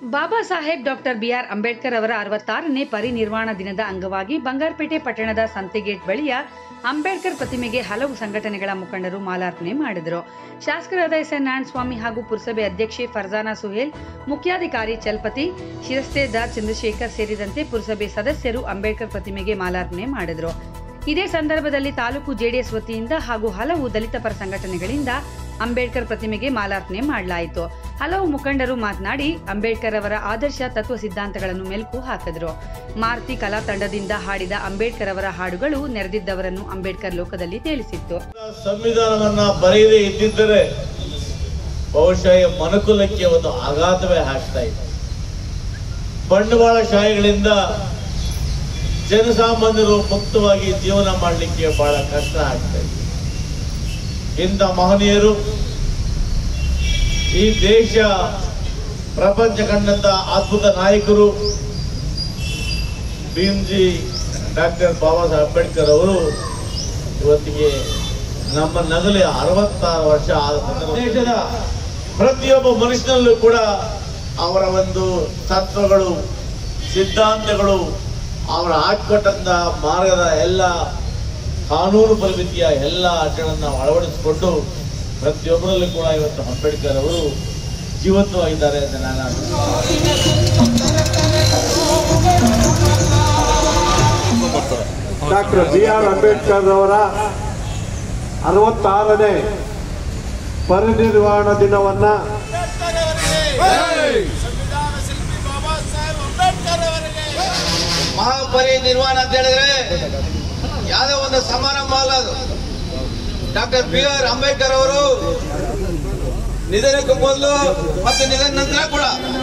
ಬಾಬಾ Saheb doctor BR Ambedkar ಅವರ ಅರವತ್ತಾರನೇ ಪರಿನಿರ್ವಾಣ ದಿನದ ಅಂಗವಾಗಿ ಬಂಗಾರಪೇಟೆ ಪಟ್ಟಣದ ಸಂತೆಗೇಟ್ ಬಳಿಯ ಅಂಬೇಡ್ಕರ್ ಪ್ರತಿಮೆಗೆ ಹಲವು ಸಂಘಟನೆಗಳ ಮುಖಂಡರು ಮಾಲಾರ್ಪಣೆ ಮಾಡಿದರು ಶಾಸಕರಾದ ಎಸ್ ಎನ್ ನಾರಾಯಣಸ್ವಾಮಿ ಹಾಗೂ ಪುರಸಭೆ ಅಧ್ಯಕ್ಷೆ ಫರ್ಜಾನಾ ಸುಹೇಲ್ ಮುಖ್ಯಾಧಿಕಾರಿ ಚಲ್ಪತಿ ಶಿರಸ್ತೇದಾರ್ ಚಂದ್ರಶೇಖರ್ ಸೇರಿದಂತೆ ಪುರಸಭೆ ಸದಸ್ಯರು ಅಂಬೇಡ್ಕರ್ ಪ್ರತಿಮೆಗೆ ಮಾಲಾರ್ಪಣೆ ಮಾಡಿದರು ಇದೇ ಸಂದರ್ಭದಲ್ಲಿ ತಾಲೂಕು ಜೆಡಿಎಸ್ ವತಿಯಿಂದ ಹಾಗೂ ಹಲವು ದಲಿತ ಪರ ಸಂಘಟನೆಗಳಿಂದ ಅಂಬೇಡ್ಕರ್ ಪ್ರತಿಮೆಗೆ ಮಾಲಾರ್ಪಣೆ ಮಾಡಲಾಯಿತು ಹಲವು ಮುಖಂಡರು ಮಾತನಾಡಿ ಅಂಬೇಡ್ಕರ್ ಅವರ ಆದರ್ಶ ತತ್ವ ಸಿದ್ಧಾಂತಗಳನ್ನು ಮೆಲುಕು ಹಾಕಿದರು ಮಾರುತಿ ಕಲಾ ತಂಡದಿಂದ ಹಾಡಿದ ಅಂಬೇಡ್ಕರ್ ಅವರ ಹಾಡುಗಳು ನೆರೆದಿದ್ದವರನ್ನು ಅಂಬೇಡ್ಕರ್ ಲೋಕದಲ್ಲಿ ತೇಲಿಸಿತ್ತು ಸಂವಿಧಾನವನ್ನ ಬರೆಯದೇ ಇದ್ದಿದ್ದರೆ ಬಹುಶಃ ಈ ಮನುಕುಲಕ್ಕೆ ಒಂದು ಆಘಾತವೇ ಆಗ್ತಾ ಇದೆ ಬಂಡವಾಳಶಾಹಿಗಳಿಂದ ಜನಸಾಮಾನ್ಯರು ಮುಕ್ತವಾಗಿ ಜೀವನ ಮಾಡಲಿಕ್ಕೆ ಬಹಳ ಕಷ್ಟ ಆಗ್ತಾ ಇದೆ ಇಂಥ ಮಹನೀಯರು ಈ ದೇಶ ಪ್ರಪಂಚ ಕಂಡಂತ ಅದ್ಭುತ ನಾಯಕರು ಭೀಮ್ಜಿ ಡಾಕ್ಟರ್ ಬಾಬಾ ಸಾಹೇಬ್ ಅಂಬೇಡ್ಕರ್ ಅವರು ಇವತ್ತಿಗೆ ನಮ್ಮ ನಗಲಿ ಅರವತ್ತಾರು ವರ್ಷ ಆದ ಸಂದರ್ಭ ದೇಶದ ಪ್ರತಿಯೊಬ್ಬ ಮನುಷ್ಯನಲ್ಲೂ ಕೂಡ ಅವರ ಒಂದು ತತ್ವಗಳು ಸಿದ್ಧಾಂತಗಳು ಅವರ ಹಾಕಿಕೊಟ್ಟಂತ ಮಾರ್ಗದ ಎಲ್ಲ ಕಾನೂನು ಪರಿಮಿತಿಯ ಎಲ್ಲ ಆಚರಣೆಯನ್ನು ಅಳವಡಿಸಿಕೊಂಡು ಪ್ರತಿಯೊಬ್ಬರಲ್ಲೂ ಕೂಡ ಇವತ್ತು ಅಂಬೇಡ್ಕರ್ ಅವರು ಜೀವಂತವಾಗಿದ್ದಾರೆ ಅಂತ ನಾನು ಡಾಕ್ಟರ್ ಬಿ ಆರ್ ಅಂಬೇಡ್ಕರ್ ಅವರ ಅರವತ್ತಾರನೇ ಪರಿನಿರ್ವಾಣ ದಿನವನ್ನ ಮಹಾಪರಿನಿರ್ವಾಣ ಅಂತ ಹೇಳಿದ್ರೆ ಯಾವುದೋ ಒಂದು ಸಮಾರಂಭ ಅಲ್ಲ ಅದು ಡಾಕ್ಟರ್ ಬಿ ಆರ್ ಅಂಬೇಡ್ಕರ್ ಅವರು ನಿಧನಕ್ಕೆ ಮೊದಲು ಮತ್ತು ನಿಧನ ನಂತರ ಕೂಡ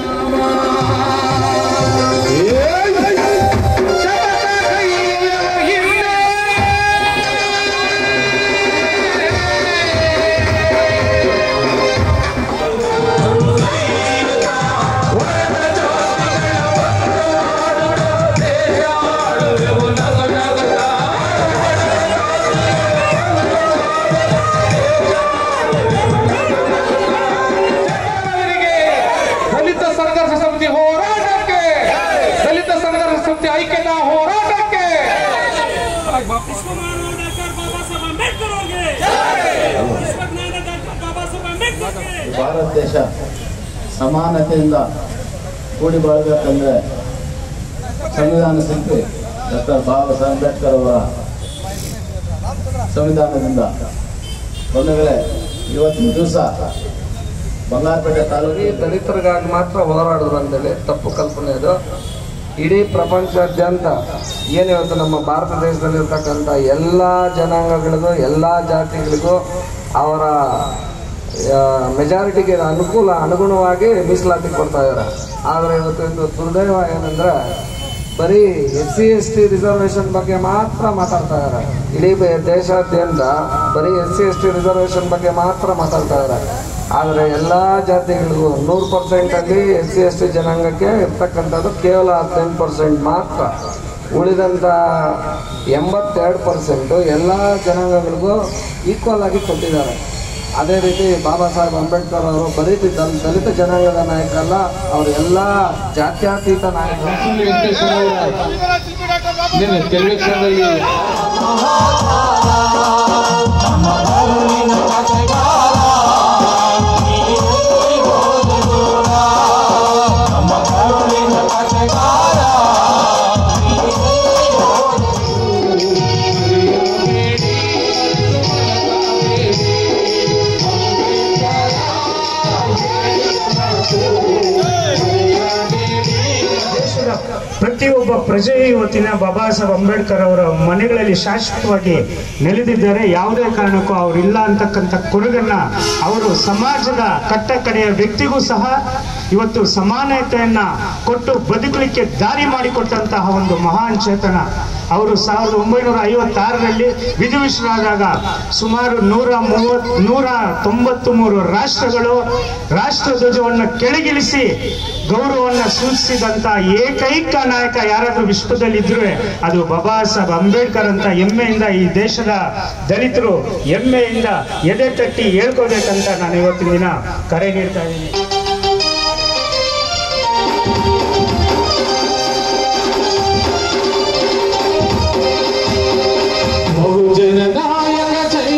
ದಲಿತ ಸಂಘರ್ಷ ಸಮಿತಿ ಹೋರಾಟಕ್ಕೆ ದಲಿತ ಸಂಘರ್ಷ ಸಮಿತಿ ಐಕ್ಯತಾ ಹೋರಾಟಕ್ಕೆ ವಿಶ್ವಮಾನವ ಡಾಕ್ಟರ್ ಬಾಬಾ ಸಾಹೇಬ್ ಅಂಬೇಡ್ಕರ್ ಅವ್ರಿಗೆ ವಿಶ್ವಜ್ಞಾನ ಡಾಕ್ಟರ್ ಬಾಬಾ ಸಾಹೇಬ್ ಅಂಬೇಡ್ಕರ್ ಅವ್ರಿಗೆ ಭಾರತ ದೇಶ ಸಮಾನತೆಯಿಂದ ಕೂಡಿ ಬಾಳ್ಬೇಕಂದ್ರೆ ಸಂವಿಧಾನ ಶಿಲ್ಪಿ ಡಾಕ್ಟರ್ ಬಾಬಾ ಸಾಹೇಬ್ ಅಂಬೇಡ್ಕರ್ ಅವರ ಸಂವಿಧಾನದಿಂದ ಬಂಧುಗಳೇ ಇವತ್ತಿನ ದಿವಸ ಬಂಗಾರಪೇಟೆ ತಾಲೂಕು ದಲಿತರಿಗಾಗಿ ಮಾತ್ರ ಹೋರಾಡಿದ್ರು ಅಂತೇಳಿ ತಪ್ಪು ಕಲ್ಪನೆ ಅದು ಇಡೀ ಪ್ರಪಂಚಾದ್ಯಂತ ಏನಿವತ್ತು ನಮ್ಮ ಭಾರತ ದೇಶದಲ್ಲಿರ್ತಕ್ಕಂಥ ಎಲ್ಲ ಜನಾಂಗಗಳಿಗೂ ಎಲ್ಲ ಜಾತಿಗಳಿಗೂ ಅವರ ಮೆಜಾರಿಟಿಗೆ ಅನುಕೂಲ ಅನುಗುಣವಾಗಿ ಮೀಸಲಾತಿ ಕೊಡ್ತಾ ಇದ್ದಾರೆ ಆದರೆ ಇವತ್ತು ಇದು ದುರ್ದೈವ ಏನಂದ್ರೆ ಬರೀ S C S T reservation ಬಗ್ಗೆ ಮಾತ್ರ ಮಾತಾಡ್ತಾ ಇದ್ದಾರೆ ಇಡೀ ಬೆ- ದೇಶಾದ್ಯಂತ ಬರೀ S C S T reservation ಬಗ್ಗೆ ಮಾತ್ರ ಮಾತಾಡ್ತಾ ಇದ್ದಾರೆ ಆದರೆ ಎಲ್ಲ ಜಾತಿಗಳಿಗೂ ನೂರು ಪರ್ಸೆಂಟಲ್ಲಿ ಎಸ್ ಸಿ ಎಸ್ ಟಿ ಜನಾಂಗಕ್ಕೆ ಇರ್ತಕ್ಕಂಥದ್ದು ಕೇವಲ ಹದಿನೆಂಟು ಪರ್ಸೆಂಟ್ ಮಾತ್ರ ಉಳಿದಂಥ ಎಂಬತ್ತೆರಡು ಪರ್ಸೆಂಟು ಎಲ್ಲ ಜನಾಂಗಗಳಿಗೂ ಈಕ್ವಲ್ ಆಗಿ ಕೊಟ್ಟಿದ್ದಾರೆ ಅದೇ ರೀತಿ ಬಾಬಾ ಸಾಹೇಬ್ ಅಂಬೇಡ್ಕರ್ ಅವರು ಬರೀ ದಲ್- ದಲಿತ ಜನಾಂಗದ ನಾಯಕ ಅಲ್ಲ ಅವರು ಎಲ್ಲ ಜಾತ್ಯತೀತ ನಾಯಕರು ಟೆಲಿವಿಷನ್ನಲ್ಲಿ ದೇಶದ ಪ್ರತಿಯೊಬ್ಬ ಪ್ರಜೆ ಇವತ್ತಿನ ಬಾಬಾ ಸಾಹೇಬ್ ಅಂಬೇಡ್ಕರ್ ಅವರ ಮನೆಗಳಲ್ಲಿ ಶಾಶ್ವತವಾಗಿ ನೆಲೆದಿದ್ದಾರೆ ಯಾವುದೇ ಕಾರಣಕ್ಕೂ ಅವರಿಲ್ಲ ಅಂತಕ್ಕಂಥ ಕೊರಗನ್ನ ಅವರು ಸಮಾಜದ ಕಟ್ಟ ಕಡೆಯ ವ್ಯಕ್ತಿಗೂ ಸಹ ಇವತ್ತು ಸಮಾನತೆಯನ್ನ ಕೊಟ್ಟು ಬದುಕಲಿಕ್ಕೆ ದಾರಿ ಮಾಡಿಕೊಟ್ಟಂತಹ ಒಂದು ಮಹಾನ್ ಚೇತನ ಅವರು ಸಾವಿರದ ಒಂಬೈನೂರ ಐವತ್ತಾರರಲ್ಲಿ ವಿಧಿವಿಶ್ವರಾದಾಗ ಸುಮಾರು ನೂರ ಮೂವತ್ ನೂರ ತೊಂಬತ್ತು ಮೂರು ರಾಷ್ಟ್ರಗಳು ರಾಷ್ಟ್ರ ಧ್ವಜವನ್ನು ಕೆಳಗಿಳಿಸಿ ಗೌರವವನ್ನು ಸೂಚಿಸಿದಂತ ಏಕೈಕ ನಾಯಕ ಯಾರಾದ್ರೂ ವಿಶ್ವದಲ್ಲಿ ಇದ್ರೆ ಅದು ಬಾಬಾ ಸಾಹೇಬ್ ಅಂಬೇಡ್ಕರ್ ಅಂತ ಹೆಮ್ಮೆಯಿಂದ ಈ ದೇಶದ ದಲಿತರು ಹೆಮ್ಮೆಯಿಂದ ಎದೆ ತಟ್ಟಿ ಹೇಳ್ಕೋಬೇಕಂತ ನಾನು ಇವತ್ತಿನ ದಿನ ಕರೆ ನೀಡ್ತಾ ಇದ್ದೀನಿ ಬಹುಜನ ನಾಯಕ ಜಯ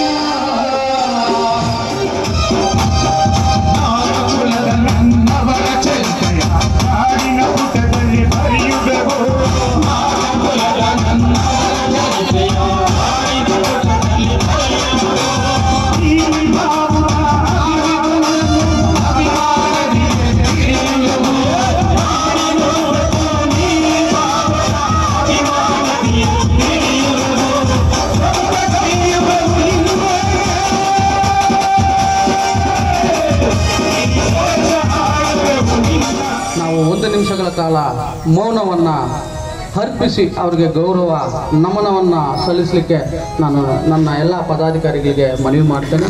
ಕುಲದ ನನ್ನವರ ಚೈತನ್ಯ ನಾಡಿನ ಪುಟದಲ್ಲಿ ಬರೆಯುವೆವು ಕುಲದ ನನ್ನವರ ಚೈತನ್ಯ ನಾಡಿನ ಪುಟದಲ್ಲಿ ಬರೆಯುವೆವು ಈ ಭಾವುಕ ಅಭಿಮಾನದಿಂದ ತಿಳಿಯುವೆವು ನೀ ಭಾವುಕ ಅಭಿಮಾನದಿಂದ ತಿಳಿಯುವೆವು ನಾವು ಒಂದು ನಿಮಿಷಗಳ ಕಾಲ ಮೌನವನ್ನು ಅರ್ಪಿಸಿ ಅವರಿಗೆ ಗೌರವ ನಮನವನ್ನು ಸಲ್ಲಿಸಲಿಕ್ಕೆ ನಾನು ನನ್ನ ಎಲ್ಲ ಪದಾಧಿಕಾರಿಗಳಿಗೆ ಮನವಿ ಮಾಡ್ತೇನೆ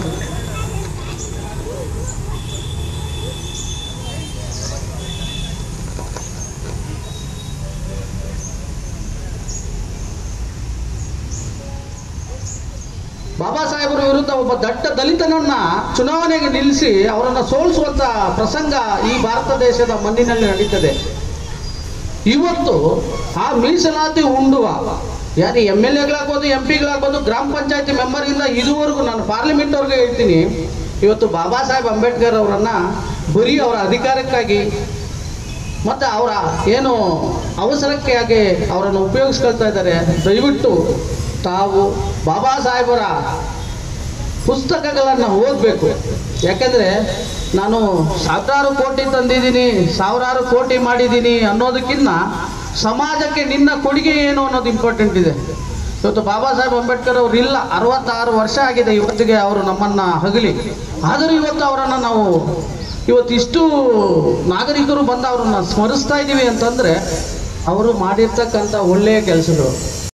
ಬಾಬಾ ಸಾಹೇಬರ ವಿರುದ್ಧ ಒಬ್ಬ ದಟ್ಟ ದಲಿತನನ್ನ ಚುನಾವಣೆಗೆ ನಿಲ್ಲಿಸಿ ಅವರನ್ನು ಸೋಲಿಸುವಂತ ಪ್ರಸಂಗ ಈ ಭಾರತ ದೇಶದ ಮಣ್ಣಿನಲ್ಲಿ ನಡೀತದೆ ಇವತ್ತು ಆ ಮೀಸಲಾತಿ ಉಂಡುವ ಯಾರು ಎಮ್ ಎಲ್ ಎಗಳಾಗ್ಬೋದು ಎಂ ಪಿಗಳಾಗ್ಬೋದು ಗ್ರಾಮ ಪಂಚಾಯತಿ ಮೆಂಬರಿಂದ ಇದುವರೆಗೂ ನಾನು ಪಾರ್ಲಿಮೆಂಟ್ ಅವ್ರಿಗೆ ಹೇಳ್ತೀನಿ ಇವತ್ತು ಬಾಬಾ ಸಾಹೇಬ್ ಅಂಬೇಡ್ಕರ್ ಅವರನ್ನ ಬರೀ ಅವರ ಅಧಿಕಾರಕ್ಕಾಗಿ ಮತ್ತು ಅವರ ಏನು ಅವಸರಕ್ಕೆ ಆಗಿ ಅವರನ್ನು ಉಪಯೋಗಿಸ್ಕೊಳ್ತಾ ಇದ್ದಾರೆ ದಯವಿಟ್ಟು ತಾವು ಬಾಬಾ ಸಾಹೇಬರ ಪುಸ್ತಕಗಳನ್ನು ಓದಬೇಕು ಯಾಕೆಂದರೆ ನಾನು ಸಾವಿರಾರು ಕೋಟಿ ತಂದಿದ್ದೀನಿ ಸಾವಿರಾರು ಕೋಟಿ ಮಾಡಿದ್ದೀನಿ ಅನ್ನೋದಕ್ಕಿಂತ ಸಮಾಜಕ್ಕೆ ನಿನ್ನ ಕೊಡುಗೆ ಏನು ಅನ್ನೋದು ಇಂಪಾರ್ಟೆಂಟ್ ಇದೆ ಇವತ್ತು ಬಾಬಾ ಸಾಹೇಬ್ ಅಂಬೇಡ್ಕರ್ ಅವರು ಇಲ್ಲ ಅರವತ್ತಾರು ವರ್ಷ ಆಗಿದೆ ಇವತ್ತಿಗೆ ಅವರು ನಮ್ಮನ್ನು ಹಗಲಿ ಆದರೂ ಇವತ್ತು ಅವರನ್ನು ನಾವು ಇವತ್ತು ಇಷ್ಟು ನಾಗರಿಕರು ಬಂದು ಅವರನ್ನು ಸ್ಮರಿಸ್ತಾ ಇದ್ದೀವಿ ಅಂತಂದರೆ ಅವರು ಮಾಡಿರ್ತಕ್ಕಂಥ ಒಳ್ಳೆಯ ಕೆಲಸಗಳು